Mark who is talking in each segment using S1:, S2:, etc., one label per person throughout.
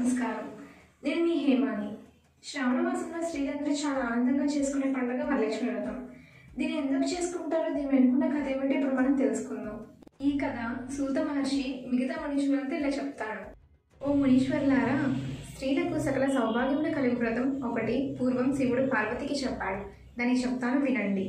S1: నమస్కారం నేను మీ హేమాని శ్రావణ మాసంలో స్త్రీలందరూ చాలా ఆనందంగా చేసుకునే పండుగ వరలక్ష్మి వ్రతం దీన్ని ఎందుకు చేసుకుంటారో దీని వెనుకున్న కథ ఏమిటి ఇప్పుడు మనం తెలుసుకుందాం ఈ కథ సూత మహర్షి మిగతా మునీశ్వరులతో ఇలా చెప్తాడు ఓ మునీశ్వరులారా స్త్రీలకు సకల సౌభాగ్యములు కలిగి వ్రతం ఒకటి పూర్వం శివుడు పార్వతికి చెప్పాడు దాన్ని చెప్తాను వినండి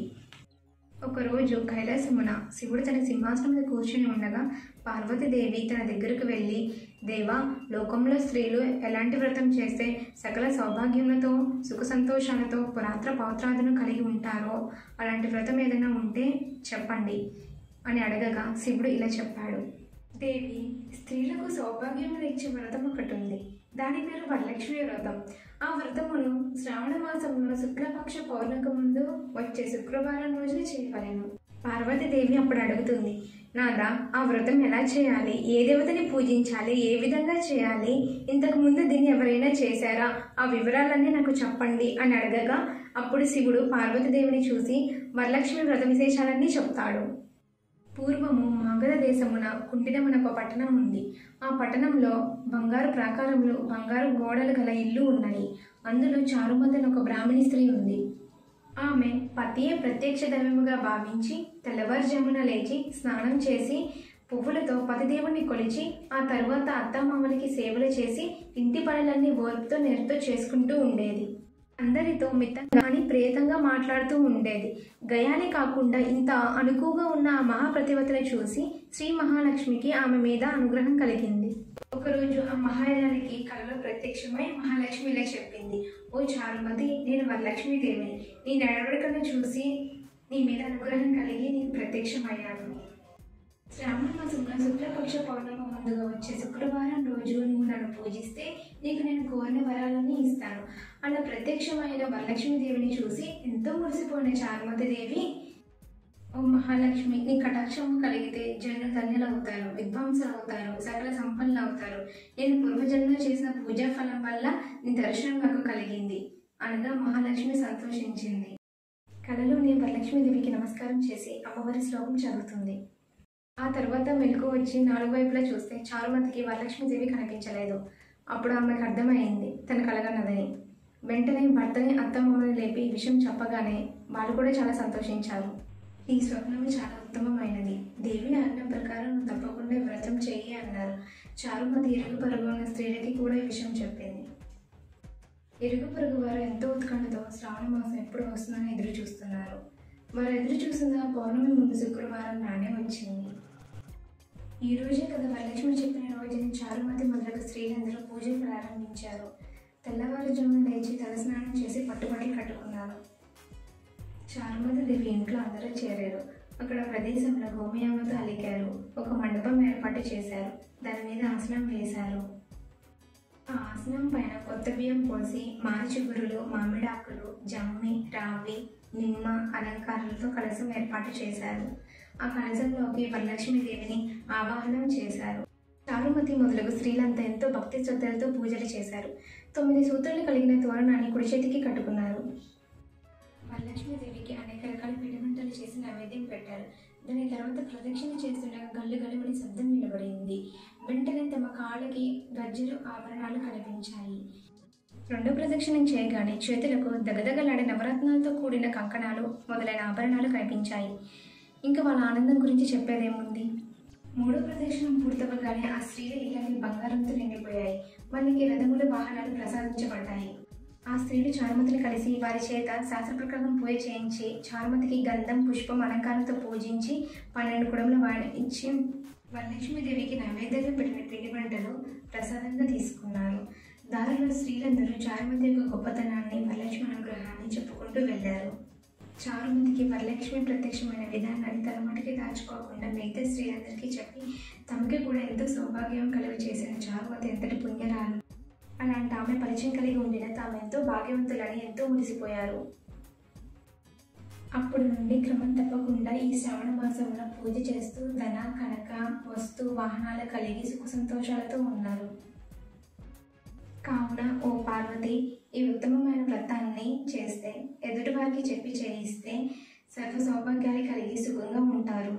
S1: ఒకరోజు కైలాసమున శివుడు తన సింహాసనం మీద కూర్చుని ఉండగా పార్వతీదేవి తన దగ్గరకు వెళ్ళి దేవా లోకంలో స్త్రీలు ఎలాంటి వ్రతం చేస్తే సకల సౌభాగ్యములతో సుఖ సంతోషాలతో పురాత్ర పౌత్రాదులను కలిగి ఉంటారో అలాంటి వ్రతం ఏదైనా ఉంటే చెప్పండి అని అడగగా శివుడు ఇలా చెప్పాడు దేవి స్త్రీలకు సౌభాగ్యములు ఇచ్చే వ్రతం ఒకటి ఉంది దాని పేరు వరలక్ష్మి వ్రతం ఆ వ్రతమును శ్రావణ మాసంలో శుక్లపక్ష పౌర్ణమికి ముందు వచ్చే శుక్రవారం రోజున చేయవలెను పార్వతీదేవి అప్పుడు అడుగుతుంది నాదా ఆ వ్రతం ఎలా చేయాలి ఏ దేవతని పూజించాలి ఏ విధంగా చేయాలి ఇంతకు ముందు దీన్ని ఎవరైనా చేశారా ఆ వివరాలన్నీ నాకు చెప్పండి అని అడగగా అప్పుడు శివుడు పార్వతీదేవిని చూసి వరలక్ష్మి వ్రత విశేషాలన్నీ చెప్తాడు పూర్వము మాగధ దేశమున కుంటినమున ఒక పట్టణం ఉంది ఆ పట్టణంలో బంగారు ప్రాకారములు బంగారు గోడలు గల ఇల్లు ఉన్నాయి అందులో చారుమద్దన ఒక బ్రాహ్మణి స్త్రీ ఉంది ఆమె పతియే ప్రత్యక్ష దైవముగా భావించి తెల్లవారుజామున లేచి స్నానం చేసి పువ్వులతో పతిదేవుని కొలిచి ఆ తరువాత అత్తమామలకి సేవలు చేసి ఇంటి పనులన్నీ ఓర్పుతో నేర్తో చేసుకుంటూ ఉండేది అందరితో మితంగా అని ప్రేతంగా మాట్లాడుతూ ఉండేది గయాని కాకుండా ఇంత అనుకువగా ఉన్న ఆ మహాప్రతివతను చూసి శ్రీ మహాలక్ష్మికి ఆమె మీద అనుగ్రహం కలిగింది ఒకరోజు ఆ మహారానికి కలలో ప్రత్యక్షమై మహాలక్ష్మి ఇలా చెప్పింది ఓ చారుమతి నేను వరలక్ష్మీదేవిని నీ నడవడికను చూసి నీ మీద అనుగ్రహం కలిగి నీకు ప్రత్యక్షమయ్యాను శ్రావణ మాసంలో శుక్లపక్ష పౌర్ణమి ముందుగా వచ్చే శుక్రవారం రోజు నువ్వు నన్ను పూజిస్తే నీకు నేను కోరిన వరాలన్నీ ఇస్తాను అలా ప్రత్యక్షమైన వరలక్ష్మీదేవిని చూసి ఎంతో మురిసిపోయిన చారుమతి దేవి ఓ మహాలక్ష్మి నీ కటాక్షము కలిగితే జనులు ధన్యులు అవుతారు విద్వాంసులు అవుతారు సకల సంపన్నులు అవుతారు నేను పూర్వజన్మలో చేసిన పూజా ఫలం వల్ల నీ దర్శనం నాకు కలిగింది అనగా మహాలక్ష్మి సంతోషించింది కళలోని వరలక్ష్మీదేవికి నమస్కారం చేసి అమ్మవారి శ్లోకం చదువుతుంది ఆ తర్వాత మెలకు వచ్చి నాలుగు వైపులా చూస్తే చారుమతికి వరలక్ష్మీదేవి కనిపించలేదు అప్పుడు ఆమెకు అర్థమైంది తన కలగన్నదని వెంటనే భర్తని అత్తమ్మని లేపి ఈ విషయం చెప్పగానే వాళ్ళు కూడా చాలా సంతోషించారు ఈ స్వప్నం చాలా ఉత్తమమైనది దేవి అన్న ప్రకారం నువ్వు తప్పకుండా ఈ వ్రతం చెయ్యి అన్నారు చారుమతి ఇరుగు పరుగు ఉన్న స్త్రీలకి కూడా ఈ విషయం చెప్పింది ఇరుగు పొరుగు వారు ఎంతో ఉత్కంఠతో శ్రావణ మాసం ఎప్పుడు వస్తుందని ఎదురు చూస్తున్నారు వారు ఎదురు చూసిన పౌర్ణమి ముందు శుక్రవారం నానే వచ్చింది ఈ రోజే కదా వరలక్ష్మి చెప్పిన రోజున చారుమతి మొదలగు స్త్రీలందరూ పూజలు ప్రారంభించారు తెల్లవారుజామున లేచి తలస్నానం చేసి పట్టుబట్టలు కట్టుకున్నారు చారుమతి దేవి ఇంట్లో అందరూ చేరారు అక్కడ ప్రదేశంలో గోమయామతో అలికారు ఒక మండపం ఏర్పాటు చేశారు దాని మీద ఆసనం వేశారు ఆ ఆసనం పైన కొత్త బియ్యం పోసి మారిచిగురులు మామిడాకులు జమ్మి రావి నిమ్మ అలంకారాలతో కలశం ఏర్పాటు చేశారు ఆ కలశంలోకి వరలక్ష్మీదేవిని ఆవాహనం చేశారు చారుమతి మొదలగు స్త్రీలంతా ఎంతో భక్తి శ్రద్ధలతో పూజలు చేశారు తొమ్మిది సూత్రాలు కలిగిన తోరణాన్ని కుడి చేతికి కట్టుకున్నారు వరలక్ష్మీదేవికి అనేక రకాల పిండి వంటలు చేసి నైవేద్యం పెట్టారు దాని తర్వాత ప్రదక్షిణ చేస్తుండగా గల్లు గల్లుమని శబ్దం నిలబడింది వెంటనే తమ కాళ్ళకి గజ్జలు ఆభరణాలు కనిపించాయి రెండో ప్రదక్షిణం చేయగానే చేతులకు దగదగలాడే నవరత్నాలతో కూడిన కంకణాలు మొదలైన ఆభరణాలు కనిపించాయి ఇంకా వాళ్ళ ఆనందం గురించి చెప్పేదేముంది మూడో ప్రదక్షిణం పూర్తవగానే ఆ స్త్రీల ఇళ్ళని బంగారంతో నిండిపోయాయి వాళ్ళకి రథములు వాహనాలు ప్రసాదించబడ్డాయి ఆ స్త్రీలు చారుమతిని కలిసి వారి చేత శాస్త్ర ప్రకారం పూజ చేయించి చారుమతికి గంధం పుష్పం అలంకారంతో పూజించి పన్నెండు కుడములు వాడించి వరలక్ష్మీదేవికి నైవేద్యంగా పెట్టిన పిండి వంటలు ప్రసాదంగా తీసుకున్నారు దారిలో స్త్రీలందరూ చారుమతి యొక్క గొప్పతనాన్ని వరలక్ష్మి అనుగ్రహాన్ని చెప్పుకుంటూ వెళ్ళారు చారుమతికి వరలక్ష్మి ప్రత్యక్షమైన విధానాన్ని తన మటుకి దాచుకోకుండా మిగతా స్త్రీలందరికీ చెప్పి తమకి కూడా ఎంతో సౌభాగ్యం కలిగి చేసిన చారుమతి ఎంతటి పుణ్యరాలు అలాంటి ఆమె పరిచయం కలిగి ఉండిన తాము ఎంతో భాగ్యవంతులని ఎంతో మురిసిపోయారు అప్పుడు నుండి క్రమం తప్పకుండా ఈ శ్రావణ మాసంలో పూజ చేస్తూ ధన కనక వస్తు వాహనాలు కలిగి సుఖ సంతోషాలతో ఉన్నారు కావున ఓ పార్వతి ఈ ఉత్తమమైన వ్రతాన్ని చేస్తే ఎదుటి వారికి చెప్పి చేయిస్తే సర్వ సౌభాగ్యాలు కలిగి సుఖంగా ఉంటారు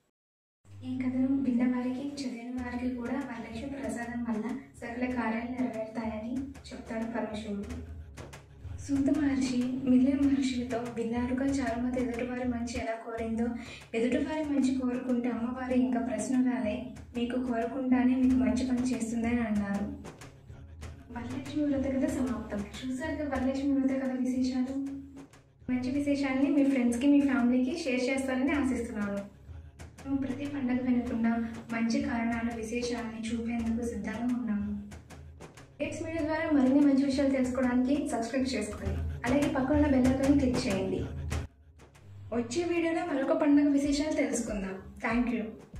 S1: ఈ కథను విన్న వారికి చదివిన వారికి కూడా వరలక్ష్మి ప్రసాదం వల్ల సకల కార్యాలు నెరవేరుతాయని సూత మహర్షి మిగిలిన మహర్షులతో విన్నారుగా చారుమతి ఎదుటివారి మంచి ఎలా కోరిందో ఎదుటివారి మంచి కోరుకుంటే అమ్మవారి ఇంకా ప్రశ్న రాలే మీకు కోరుకుంటానే మీకు మంచి పని చేస్తుందని అన్నారు వరలక్ష్మి వ్రత కథ సమాప్తం చూసారుగా వరలక్ష్మి వ్రత కథ విశేషాలు మంచి విశేషాన్ని మీ ఫ్రెండ్స్కి మీ ఫ్యామిలీకి షేర్ చేస్తారని ఆశిస్తున్నాను మేము ప్రతి పండగ వెనుకున్న మంచి కారణాలు విశేషాలని చూపేందుకు సిద్ధంగా ఉన్నాము ఎక్స్ మీడియా ద్వారా మరిన్ని మంచి విషయాలు తెలుసుకోవడానికి సబ్స్క్రైబ్ చేసుకోండి అలాగే పక్కన ఉన్న బెల్ ఐకాన్ క్లిక్ చేయండి వచ్చే వీడియోలో మరొక పండుగ విశేషాలు తెలుసుకుందాం థ్యాంక్ యూ